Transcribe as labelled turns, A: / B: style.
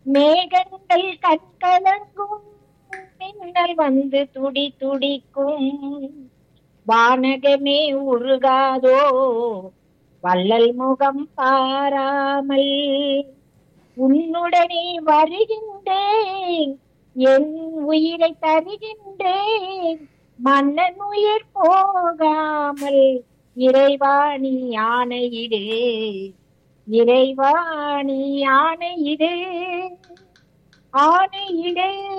A: மேகங்கள் கண்கலங்கும் மின்னல் வந்து துடி துடிக்கும் வானகமே உருகாதோ வள்ளல் முகம் பாராமல் உன்னுடனே வருகின்றேன் என் உயிரை தருகின்றேன் மன்னன் உயிர் போகாமல் இறைவாணி ஆணையிடு இறைவாணி ஆணையிடு ஆணையிடு